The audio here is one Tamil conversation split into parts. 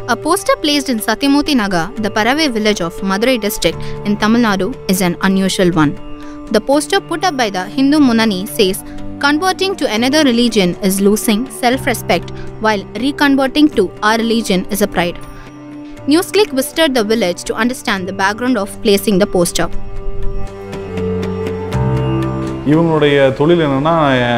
A poster placed in Satyamuthi Nagar, the Paravai village of Madurai district in Tamil Nadu, is an unusual one. The poster put up by the Hindu Munani says, Converting to another religion is losing self respect, while reconverting to our religion is a pride. NewsClick visited the village to understand the background of placing the poster. இவங்களுடைய தொழில் என்னென்னா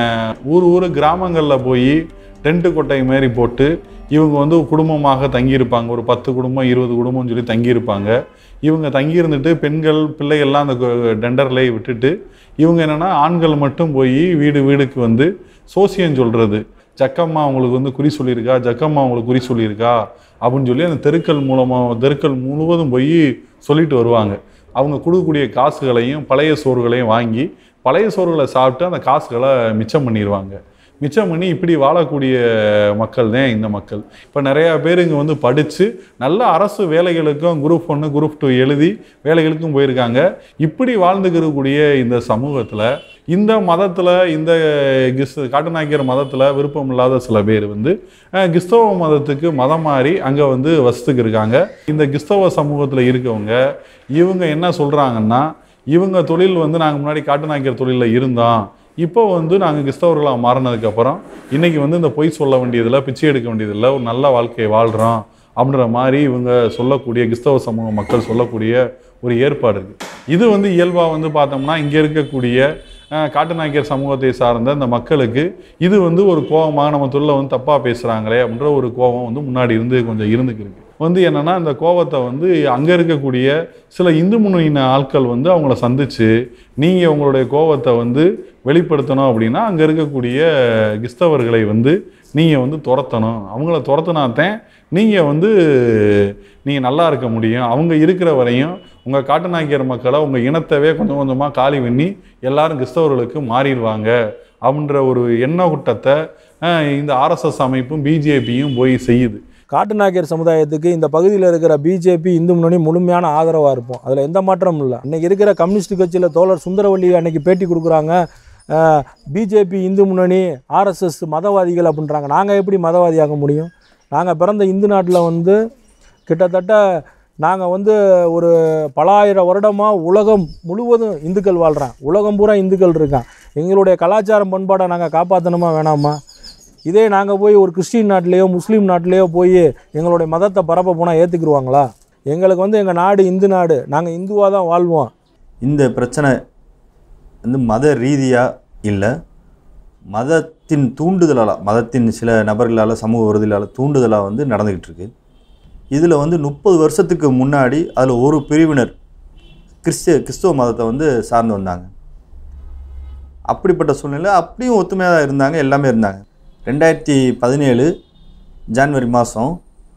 ஊர் ஊர் கிராமங்களில் போய் டென்ட்டு கொட்டை மாரி போட்டு இவங்க வந்து குடும்பமாக தங்கியிருப்பாங்க ஒரு பத்து குடும்பம் இருபது குடும்பம்னு சொல்லி தங்கியிருப்பாங்க இவங்க தங்கியிருந்துட்டு பெண்கள் பிள்ளைகள்லாம் அந்த டெண்டர்லேயே விட்டுட்டு இவங்க என்னென்னா ஆண்கள் மட்டும் போய் வீடு வீடுக்கு வந்து சோசியம் சொல்கிறது ஜக்கம்மா அவங்களுக்கு வந்து குறி சொல்லியிருக்கா ஜக்கம்மா அவங்களுக்கு குறி சொல்லியிருக்கா அப்படின்னு சொல்லி அந்த தெருக்கள் மூலமாக தெருக்கள் முழுவதும் போய் சொல்லிட்டு வருவாங்க அவங்க கொடுக்கக்கூடிய காசுகளையும் பழைய சோறுகளையும் வாங்கி பழைய சோறுகளை சாப்பிட்டு அந்த காசுகளை மிச்சம் பண்ணிடுவாங்க மிச்சம் பண்ணி இப்படி வாழக்கூடிய மக்கள் தான் இந்த மக்கள் இப்போ நிறையா பேர் இங்கே வந்து படித்து நல்ல அரசு வேலைகளுக்கும் குரூப் ஒன்று குரூப் டூ எழுதி வேலைகளுக்கும் போயிருக்காங்க இப்படி வாழ்ந்துக்கிறக்கூடிய இந்த சமூகத்தில் இந்த மதத்தில் இந்த கிஸ் காட்டுநாயக்கர் மதத்தில் விருப்பம் இல்லாத சில பேர் வந்து அஹ், கிறிஸ்தவ மதத்துக்கு மதம் மாறி அங்கே வந்து வசத்துக்கு இருக்காங்க இந்த கிறிஸ்தவ சமூகத்தில் இருக்கவங்க இவங்க என்ன சொல்கிறாங்கன்னா இவங்க தொழில் வந்து நாங்கள் முன்னாடி காட்டுநாயக்கர் தொழிலில் இருந்தோம் இப்போ வந்து நாங்கள் கிறிஸ்தவர்களாக மாறினதுக்கப்புறம் இன்றைக்கி வந்து இந்த பொய் சொல்ல வேண்டியதில்லை பிச்சை எடுக்க வேண்டியதில்லை ஒரு நல்ல வாழ்க்கையை வாழ்கிறோம் அப்படின்ற மாதிரி இவங்க சொல்லக்கூடிய கிறிஸ்தவ சமூக மக்கள் சொல்லக்கூடிய ஒரு ஏற்பாடு இருக்குது இது வந்து இயல்பாக வந்து பார்த்தோம்னா இங்கே இருக்கக்கூடிய அஹ், காட்டுநாயக்கர் சமூகத்தை சார்ந்த இந்த மக்களுக்கு இது வந்து ஒரு கோபமாக நம்ம தொழிலை வந்து தப்பாக பேசுகிறாங்களே அப்படின்ற ஒரு கோபம் வந்து முன்னாடி இருந்து கொஞ்சம் இருந்துக்கிருக்கு வந்து என்னன்னா இந்த கோபத்தை வந்து அங்கே இருக்கக்கூடிய சில இந்து முன்னணியின ஆட்கள் வந்து அவங்கள சந்திச்சு நீங்கள் உங்களுடைய கோபத்தை வந்து வெளிப்படுத்தணும் அப்படின்னா அங்கே இருக்கக்கூடிய கிறிஸ்தவர்களை வந்து நீங்கள் வந்து துரத்தணும் அவங்கள துரத்துனாத்தான் நீங்கள் வந்து நீங்கள் நல்லா இருக்க முடியும் அவங்க இருக்கிற வரையும் உங்கள் காட்டுநாயக்கியர் மக்களை உங்கள் இனத்தவே கொஞ்சம் கொஞ்சமாக காலி பண்ணி எல்லாரும் கிறிஸ்தவர்களுக்கு மாறிடுவாங்க அப்படின்ற ஒரு எண்ணக்கூட்டத்தை அஹ், இந்த ஆர்எஸ்எஸ் அமைப்பும் பிஜேபியும் போய் செய்யுது காட்டுநாயக்கர் சமுதாயத்துக்கு இந்த பகுதியில் இருக்கிற பிஜேபி இந்து முன்னணி முழுமையான ஆதரவாக இருப்போம் அதில் எந்த மாற்றமும் இல்லை இன்னைக்கு இருக்கிற கம்யூனிஸ்ட் கட்சியில் தோழர் சுந்தரவள்ளி அன்னைக்கு பேட்டி கொடுக்குறாங்க பிஜேபி இந்து முன்னணி ஆர்எஸ்எஸ் மதவாதிகள் அப்படின்றாங்க நாங்கள் எப்படி மதவாதியாக முடியும் நாங்கள் பிறந்த இந்து நாட்டில் வந்து கிட்டத்தட்ட நாங்கள் வந்து ஒரு பலாயிரம் வருடமாக உலகம் முழுவதும் இந்துக்கள் வாழ்கிறோம் உலகம் பூரா இந்துக்கள் இருக்கான் எங்களுடைய கலாச்சாரம் பண்பாடை நாங்கள் காப்பாற்றணுமா வேணாமா இதே நாங்கள் போய் ஒரு கிறிஸ்டின் நாட்டிலேயோ முஸ்லீம் நாட்டிலேயோ போய் எங்களுடைய மதத்தை பரப்ப போனால் ஏற்றுக்குருவாங்களா எங்களுக்கு வந்து எங்கள் நாடு இந்து நாடு நாங்கள் இந்துவாக தான் வாழ்வோம் இந்த பிரச்சனை வந்து மத ரீதியாக இல்லை மதத்தின் தூண்டுதலால் மதத்தின் சில நபர்களால் சமூக விரோதிகளால் தூண்டுதலாக வந்து நடந்துக்கிட்டு இருக்கு இதில் வந்து முப்பது வருஷத்துக்கு முன்னாடி அதில் ஒரு பிரிவினர் கிறிஸ்டிய கிறிஸ்துவ மதத்தை வந்து சார்ந்து வந்தாங்க அப்படிப்பட்ட சூழ்நிலை அப்படியும் ஒத்துமையாக தான் இருந்தாங்க எல்லாமே இருந்தாங்க ரெண்டாயிரத்தி பதினேழு ஜான்வரி மாதம்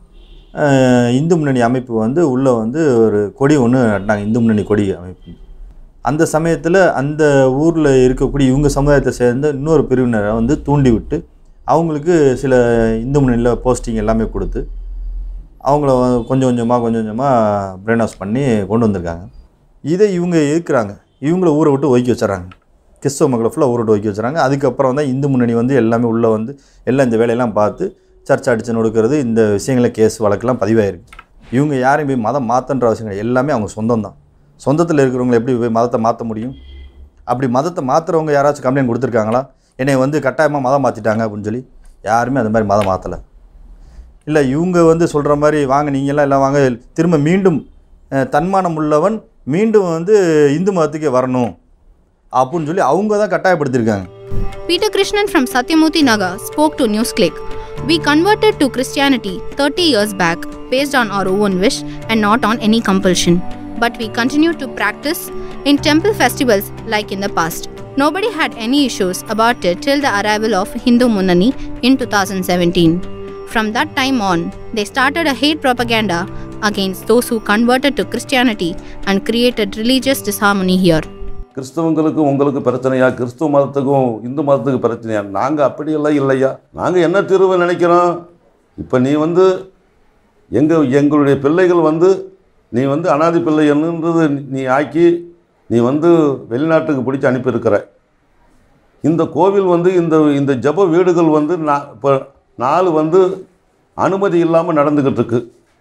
இந்து முன்னணி அமைப்பு வந்து உள்ளே வந்து ஒரு கொடி ஒன்று நட்டாங்க இந்து முன்னணி கொடி அமைப்பு அந்த சமயத்தில் அந்த ஊரில் இருக்கக்கூடிய இவங்க சமுதாயத்தை சேர்ந்த இன்னொரு பிரிவினரை வந்து தூண்டி விட்டு அவங்களுக்கு சில இந்து முன்னணியில் போஸ்டிங் எல்லாமே கொடுத்து அவங்கள வந்து கொஞ்சம் கொஞ்சமாக கொஞ்சம் கொஞ்சமாக பிரெயின் வாஷ் பண்ணி கொண்டு வந்திருக்காங்க இதை இவங்க எதிர்க்கிறாங்க இவங்கள ஊரை விட்டு ஒதுக்கி வச்சிடறாங்க கிறிஸ்தவ மக்களை ஃபுல்லாக ஊரை விட்டு ஒதுக்கி வச்சுறாங்க அதுக்கப்புறம் தான் இந்து முன்னணி வந்து எல்லாமே உள்ளே வந்து எல்லாம் இந்த வேலையெல்லாம் பார்த்து சர்ச் அடிச்சு நொடுக்கிறது இந்த விஷயங்கள கேஸ் வழக்கெல்லாம் பதிவாயிருக்கு இவங்க யாரையும் போய் மதம் மாற்றன்ற அவசியம் கிடையாது எல்லாமே அவங்க சொந்தம் தான் சொந்தத்தில் இருக்கிறவங்களை எப்படி போய் மதத்தை மாற்ற முடியும் அப்படி மதத்தை மாற்றுறவங்க யாராச்சும் கம்ப்ளைண்ட் கொடுத்துருக்காங்களா என்னை வந்து கட்டாயமாக மதம் மாற்றிட்டாங்க அப்படின்னு சொல்லி யாருமே அந்த மாதிரி மதம் மாற்றலை இல்லை இவங்க வந்து சொல்கிற மாதிரி வாங்க நீங்கள்லாம் எல்லாம் வாங்க திரும்ப மீண்டும் அஹ், தன்மானம் உள்ளவன் மீண்டும் வந்து இந்து மதத்துக்கே வரணும் அப்படின்னு சொல்லி அவங்க தான் கட்டாயப்படுத்தியிருக்காங்க Peter Krishnan from Satyamuthi Nagar spoke to NewsClick. We converted to Christianity 30 years back based on our own wish and not on any compulsion. But we continue to practice in temple festivals like in the past. Nobody had any issues about it till the arrival of Hindu Munani in 2017. From that time on, they started a hate propaganda against those who converted to Christianity and created religious disharmony here. கிறிஸ்தவங்களுக்கும் உங்களுக்கு பிரச்சனையா கிறிஸ்துவ மதத்துக்கும் இந்து மதத்துக்கு பிரச்சனையா நாங்கள் அப்படியெல்லாம் இல்லையா நாங்கள் என்ன தீர்வு நினைக்கிறோம் இப்போ நீ வந்து எங்கள் எங்களுடைய பிள்ளைகள் வந்து நீ வந்து அனாதை பிள்ளை என்னன்றது நீ ஆக்கி நீ வந்து வெளிநாட்டுக்கு பிடிச்சி அனுப்பியிருக்கிற இந்த கோவில் வந்து இந்த இந்த ஜப வீடுகள் வந்து நான் இப்போ நாலு வந்து அனுமதி இல்லாமல் நடந்துக்கிட்டு இருக்கு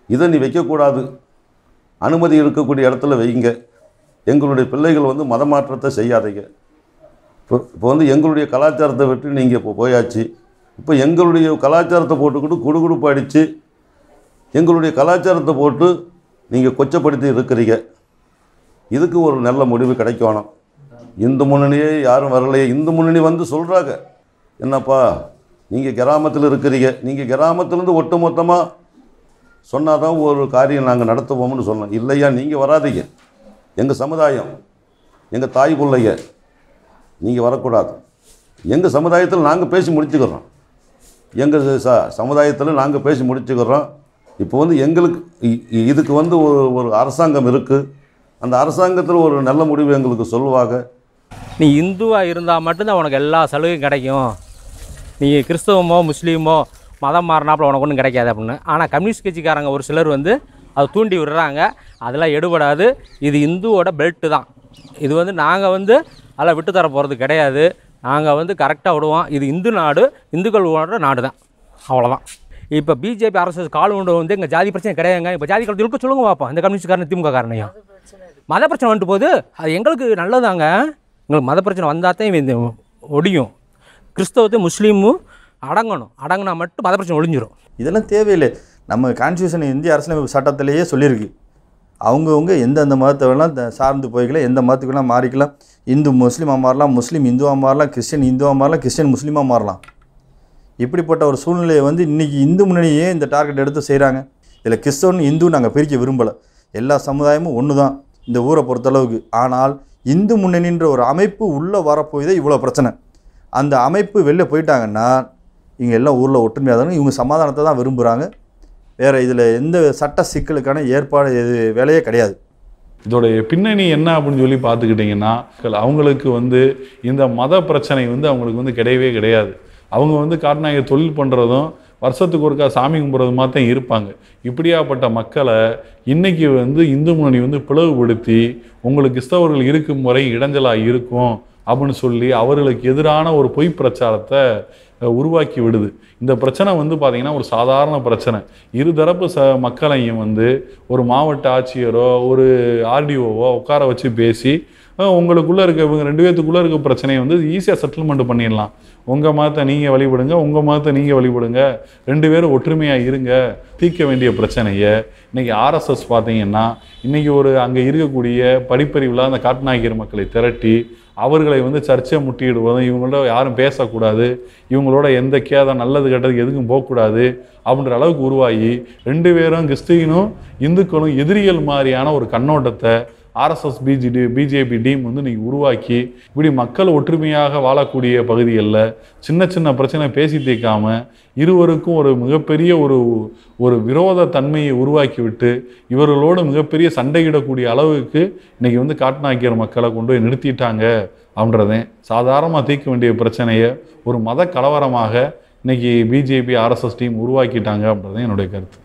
இதை நீ வைக்கக்கூடாது அனுமதி இருக்கக்கூடிய இடத்துல வைங்க எங்களுடைய பிள்ளைகள் வந்து மதமாற்றத்தை செய்யாதீங்க இப்போ இப்போ வந்து எங்களுடைய கலாச்சாரத்தை விட்டு நீங்கள் இப்போ போயாச்சு இப்போ எங்களுடைய கலாச்சாரத்தை போட்டுக்கிட்டு குடுகுடுப்பு அடித்து எங்களுடைய கலாச்சாரத்தை போட்டு நீங்கள் கொச்சப்படுத்தி இருக்கிறீங்க இதுக்கு ஒரு நல்ல முடிவு கிடைக்கணும் இந்து முன்னணியே யாரும் வரலையே இந்து முன்னணி வந்து சொல்கிறாங்க என்னப்பா நீங்கள் கிராமத்தில் இருக்கிறீங்க நீங்கள் கிராமத்துலேருந்து ஒட்டு மொத்தமாக சொன்னால் தான் ஒரு காரியம் நாங்கள் நடத்துவோம்னு சொன்னோம் இல்லையா நீங்கள் வராதீங்க எங்கள் சமுதாயம் எங்கள் தாய் பிள்ளைங்க நீங்கள் வரக்கூடாது எங்கள் சமுதாயத்தில் நாங்கள் பேசி முடிச்சுக்கிறோம் எங்கள் ச சமுதாயத்தில் நாங்கள் பேசி முடிச்சுக்கிறோம் இப்போ வந்து எங்களுக்கு இ- இ- இதுக்கு வந்து ஒரு ஒரு அரசாங்கம் இருக்குது அந்த அரசாங்கத்தில் ஒரு நல்ல முடிவு எங்களுக்கு சொல்லுவாங்க நீ இந்துவாக இருந்தால் மட்டும்தான் உனக்கு எல்லா சலுகையும் கிடைக்கும் நீ கிறிஸ்தவமோ முஸ்லீமோ மதம் மாறினாப்புல உனக்கு ஒன்றும் கிடைக்காது அப்படின்னு ஆனால் கம்யூனிஸ்ட் கட்சிக்காரங்க ஒரு சிலர் வந்து அதை தூண்டி விடுறாங்க அதெல்லாம் எடுபடாது இது இந்துவோட பெல்ட்டு தான் இது வந்து நாங்கள் வந்து அதெல்லாம் விட்டு தர போகிறது கிடையாது நாங்கள் வந்து கரெக்டாக விடுவோம் இது இந்து நாடு இந்துக்கள் ஓடுற நாடு தான் அவ்வளோதான் இப்போ பிஜேபி அரசு கால் உண்டு வந்து எங்கள் ஜாதி பிரச்சனை கிடையாதுங்க இப்போ ஜாதி கலத்து இழுக்க சொல்லுங்க பார்ப்போம் இந்த கம்யூனிஸ்ட்காரன் திமுக காரனையும் மத பிரச்சனை வந்துட்டு போகுது அது எங்களுக்கு நல்லதாங்க எங்களுக்கு மத பிரச்சனை வந்தால் தான் இந்த ஒடியும் கிறிஸ்தவத்தை முஸ்லீமும் அடங்கணும் அடங்கினா மட்டும் மத பிரச்சனை ஒழிஞ்சிரும் இதெல்லாம் தேவையில்லை நம்ம கான்ஸ்டியூஷன் இந்திய அரசியலமைப்பு சட்டத்திலேயே சொல்லியிருக்கு அவங்கவுங்க எந்தெந்த மதத்தை வேணால் த- சார்ந்து போய்க்கலாம் எந்த மதத்துக்கு வேணால் மாறிக்கலாம் இந்து முஸ்லீமாக மாறலாம் முஸ்லீம் இந்துவாக மாறலாம் கிறிஸ்டின் இந்துவாக மாறலாம் கிறிஸ்டின் முஸ்லீமாக மாறலாம் இப்படிப்பட்ட ஒரு சூழ்நிலையை வந்து இன்றைக்கி இந்து முன்னணியே இந்த டார்கெட் எடுத்து செய்கிறாங்க இதில் கிறிஸ்தவன் இந்து நாங்கள் பிரிக்க விரும்பலை எல்லா சமுதாயமும் ஒன்று தான் இந்த ஊரை பொறுத்தளவுக்கு ஆனால் இந்து முன்னணின்ற ஒரு அமைப்பு உள்ளே வரப்போய் தான் இவ்வளோ பிரச்சனை அந்த அமைப்பு வெளில போயிட்டாங்கன்னா இவங்க எல்லாம் ஊரில் ஒற்றுமையாக தானே இவங்க சமாதானத்தை தான் விரும்புகிறாங்க வேறு இதில் எந்த சட்ட சிக்கலுக்கான ஏற்பாடு இது வேலையே கிடையாது இதோடைய பின்னணி என்ன அப்படின்னு சொல்லி பார்த்துக்கிட்டிங்கன்னா அவங்களுக்கு வந்து இந்த மத பிரச்சனை வந்து அவங்களுக்கு வந்து கிடையவே கிடையாது அவங்க வந்து காட்டினாங்க தொழில் பண்ணுறதும் வருஷத்துக்கு ஒருக்கா சாமி கும்பிட்றது மாதிரி தான் இருப்பாங்க இப்படியாப்பட்ட மக்களை இன்னைக்கு வந்து இந்து முன்னணி வந்து பிளவுபடுத்தி உங்களுக்கு கிறிஸ்தவர்கள் இருக்கும் முறை இடைஞ்சலாக இருக்கும் அப்படின்னு சொல்லி அவர்களுக்கு எதிரான ஒரு பொய் பிரச்சாரத்தை அஹ், உருவாக்கி விடுது இந்த பிரச்சனை வந்து பார்த்தீங்கன்னா ஒரு சாதாரண பிரச்சனை இருதரப்பு ச மக்களையும் வந்து ஒரு மாவட்ட ஆட்சியரோ ஒரு ஆர்டிஓவோ உட்கார வச்சு பேசி அஹ், உங்களுக்குள்ள இருக்க இவங்க ரெண்டு பேத்துக்குள்ள இருக்க பிரச்சனையை வந்து ஈஸியாக செட்டில்மெண்ட் பண்ணிடலாம் உங்கள் மதத்தை நீங்கள் வழிபடுங்க உங்கள் மதத்தை நீங்கள் வழிபடுங்க ரெண்டு பேரும் ஒற்றுமையாக இருங்க தீர்க்க வேண்டிய பிரச்சனையை இன்னைக்கு ஆர்எஸ்எஸ் பார்த்தீங்கன்னா இன்னைக்கு ஒரு அங்கே இருக்கக்கூடிய படிப்பறிவில் அந்த காட்டுநாயக்கர் மக்களை திரட்டி அவர்களை வந்து சர்ச்சை முட்டிடுவதும் இவங்களோட யாரும் பேசக்கூடாது இவங்களோட எந்த கேதம் நல்லது கெட்டது எதுக்கும் போகக்கூடாது அப்படின்ற அளவுக்கு உருவாகி ரெண்டு பேரும் கிறிஸ்டியனும் இந்துக்களும் எதிரிகள் மாதிரியான ஒரு கண்ணோட்டத்தை ஆர்எஸ்எஸ் பிஜிடி பிஜேபி டீம் வந்து இன்னைக்கு உருவாக்கி இப்படி மக்கள் ஒற்றுமையாக வாழக்கூடிய பகுதிகளில் சின்ன சின்ன பிரச்சனை பேசி தீர்க்காம இருவருக்கும் ஒரு மிகப்பெரிய ஒரு ஒரு விரோத தன்மையை உருவாக்கி விட்டு இவர்களோடு மிகப்பெரிய சண்டையிடக்கூடிய அளவுக்கு இன்னைக்கு வந்து காட்டுநாயக்கியர் மக்களை கொண்டு போய் நிறுத்திட்டாங்க அப்படின்றதே சாதாரணமாக தீர்க்க வேண்டிய பிரச்சனையை ஒரு மத கலவரமாக இன்னைக்கு பிஜேபி ஆர்எஸ்எஸ் டீம் உருவாக்கிட்டாங்க அப்படின்றதே என்னுடைய கருத்து